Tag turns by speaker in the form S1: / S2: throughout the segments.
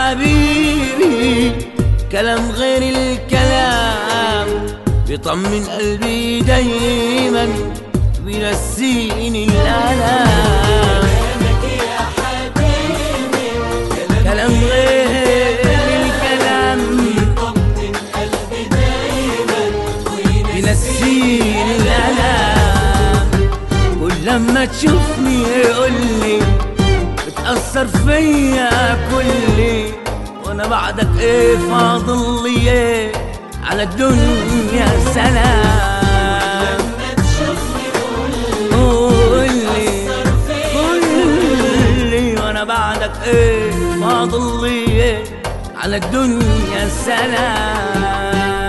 S1: حبيبي كلام غير الكلام بيطمن قلبي دايما بينسيني الالام كلام غير الكلام بينسيني الالام ولما تشوفني يقولي بتأثر فيا كلي وانا بعدك ايه فاضل لي ايه على الدنيا سلام قولي قولي وانا بعدك ايه فاضل لي ايه على الدنيا سلام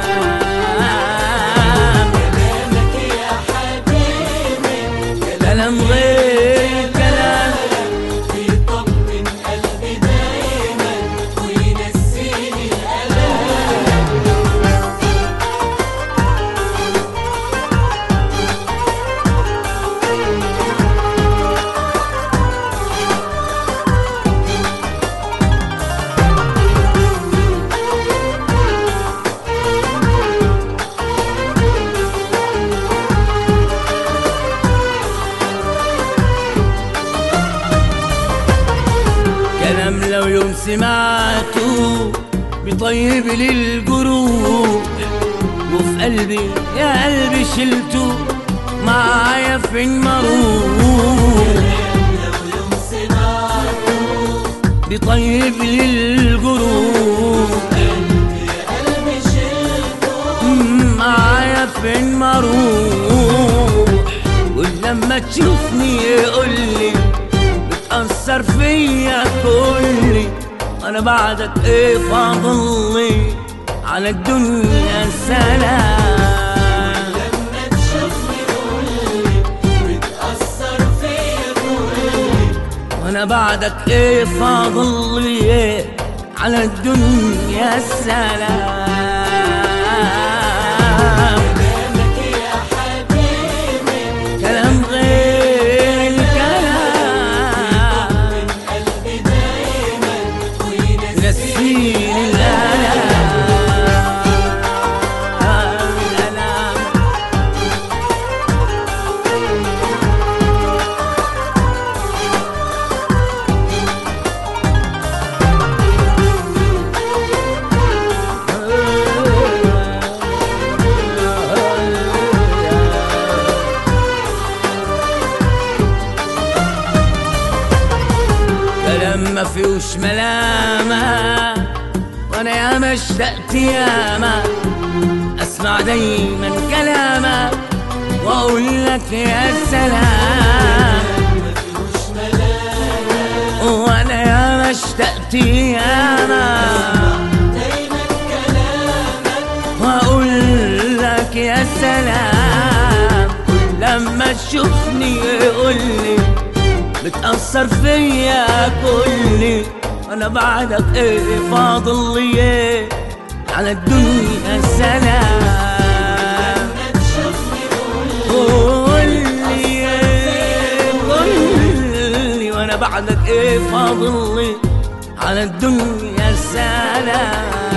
S1: كلام غير كلام
S2: بيطمن قلبي دايما وينسيني الألم
S1: كلام لو يوم سمعته بيطيب لي الجروح وفي قلبي يا قلبي شلته معايا فين مروح
S2: لو يوم سمعته
S1: بيطيب لي الجروح
S2: قلبي شلته
S1: معايا فين مروح ولما تشوفني يقولي بتأثر فيا كلي انا بعدك ايه فاضل لي على الدنيا سلام
S2: لما تشوفني قولي بتأثر فيا كلي
S1: وانا بعدك ايه فاضل لي ايه على الدنيا سلام
S2: كلامك يا حبيبي
S1: كلام غير الكلام
S2: قلبي دايما وينسيني
S1: نسيني الالام الالام كلام ما فيهوش ملامة وانا ياما اشتقت ياما اسمع دايما كلامك واقول لك يا سلام
S2: مفيهوش ملامة
S1: وانا ياما اشتقت ياما
S2: دايما كلامك
S1: واقول لك يا سلام كل لما تشوفني يقولي بتأثر فيا كلي انا بعدك ايه فاضل لي ايه على الدنيا سلام
S2: ما تشوفني قولي
S1: قولي ايه قولي وانا بعدك ايه فاضل لي على الدنيا سلام